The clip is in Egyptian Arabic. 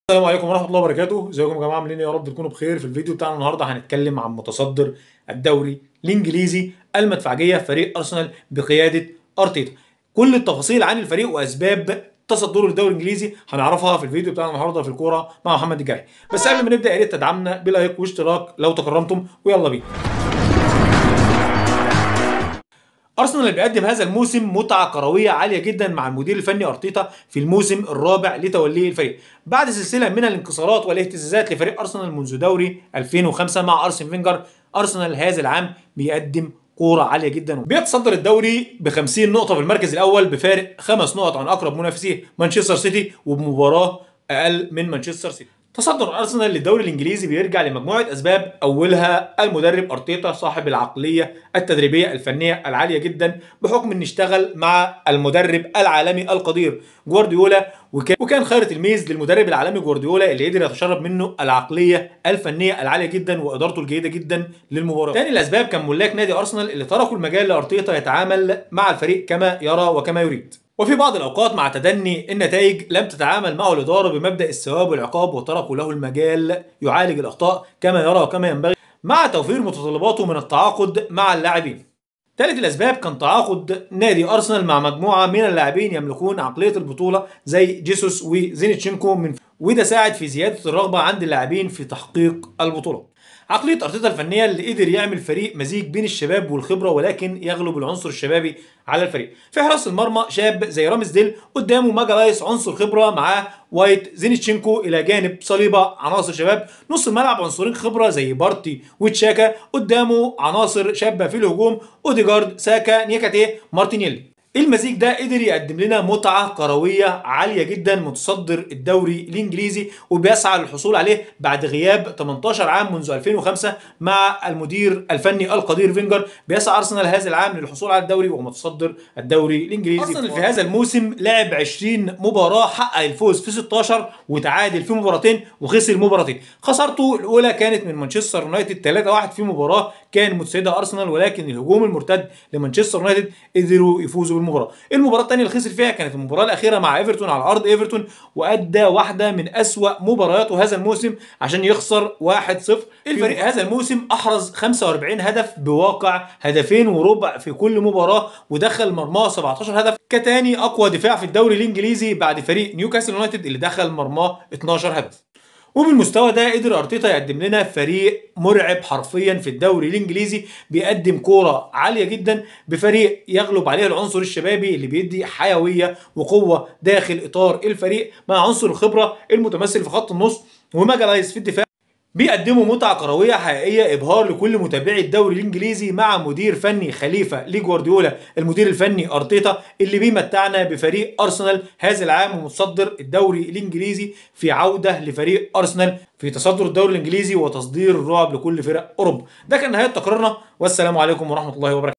السلام عليكم ورحمه الله وبركاته ازيكم يا جماعه عاملين ايه يا رب تكونوا بخير في الفيديو بتاعنا النهارده هنتكلم عن متصدر الدوري الانجليزي المدفعجيه فريق ارسنال بقياده ارتيتا كل التفاصيل عن الفريق واسباب تصدره للدوري الانجليزي هنعرفها في الفيديو بتاعنا النهارده في الكوره مع محمد الجرحي بس قبل ما نبدا يا ريت تدعمنا بلايك واشتراك لو تكرمتم ويلا بينا ارسنال اللي بيقدم هذا الموسم متعه كرويه عاليه جدا مع المدير الفني ارتيتا في الموسم الرابع لتوليه الفريق بعد سلسله من الانكسارات والاهتزازات لفريق ارسنال منذ دوري 2005 مع ارسن فينجر ارسنال هذا العام بيقدم كوره عاليه جدا بيتصدر الدوري ب 50 نقطه في المركز الاول بفارق خمس نقط عن اقرب منافسيه مانشستر سيتي وبمباراه اقل من مانشستر سيتي تصدر ارسنال للدوري الانجليزي بيرجع لمجموعه اسباب اولها المدرب ارتيتا صاحب العقليه التدريبيه الفنيه العاليه جدا بحكم ان اشتغل مع المدرب العالمي القدير جوارديولا وكان وكان خير تلميذ للمدرب العالمي جوارديولا اللي قدر يتشرب منه العقليه الفنيه العاليه جدا وادارته الجيده جدا للمباراه. تاني الاسباب كان ملاك نادي ارسنال اللي تركوا المجال لارتيتا يتعامل مع الفريق كما يرى وكما يريد. وفي بعض الاوقات مع تدني النتائج لم تتعامل معه الاداره بمبدا الثواب والعقاب وتركوا له المجال يعالج الاخطاء كما يرى وكما ينبغي مع توفير متطلباته من التعاقد مع اللاعبين. ثالث الاسباب كان تعاقد نادي ارسنال مع مجموعه من اللاعبين يملكون عقليه البطوله زي جيسوس وزينتشينكو من وده ساعد في زياده الرغبه عند اللاعبين في تحقيق البطولات. عقليه ارتيتا الفنيه اللي قدر يعمل فريق مزيج بين الشباب والخبره ولكن يغلب العنصر الشبابي على الفريق في حراس المرمى شاب زي رامز ديل قدامه ماجالايس عنصر خبره معاه وايت زينتشينكو الى جانب صليبه عناصر شباب نص الملعب عنصرين خبره زي بارتي وتشاكا قدامه عناصر شابه في الهجوم اوديجارد ساكا نيكاتيه مارتينيلي المزيج ده قدر يقدم لنا متعة كروية عالية جدا متصدر الدوري الانجليزي وبيسعى للحصول عليه بعد غياب 18 عام منذ 2005 مع المدير الفني القدير فينجر بيسعى ارسنال هذا العام للحصول على الدوري ومتصدر الدوري الانجليزي ارسنال في هذا الموسم لعب 20 مباراة حقق الفوز في 16 وتعادل في مباراتين وخسر مباراتين خسارته الاولى كانت من مانشستر يونايتد 3-1 في مباراة كان متسيدها ارسنال ولكن الهجوم المرتد لمانشستر يونايتد قدروا يفوزوا بالمباراه المباراه الثانيه اللي خسر فيها كانت المباراه الاخيره مع ايفرتون على ارض ايفرتون وادى واحده من اسوا مبارياته هذا الموسم عشان يخسر 1-0 الفريق هذا الموسم احرز 45 هدف بواقع هدفين وربع في كل مباراه ودخل مرماه 17 هدف كتاني اقوى دفاع في الدوري الانجليزي بعد فريق نيوكاسل يونايتد اللي دخل مرماه 12 هدف وبالمستوى ده قدر ارتيتا يقدم لنا فريق مرعب حرفيا في الدوري الانجليزي بيقدم كوره عاليه جدا بفريق يغلب عليه العنصر الشبابي اللي بيدي حيويه وقوه داخل اطار الفريق مع عنصر الخبره المتمثل في خط النص وماجالايز في الدفاع بيقدموا متعة كروية حقيقية إبهار لكل متابعي الدوري الإنجليزي مع مدير فني خليفة لجوارديولا المدير الفني أرتيتا اللي بيمتعنا بفريق أرسنال هذا العام ومتصدر الدوري الإنجليزي في عودة لفريق أرسنال في تصدر الدوري الإنجليزي وتصدير الرعب لكل فرق أوروبا ده كان نهاية تقريرنا والسلام عليكم ورحمة الله وبركاته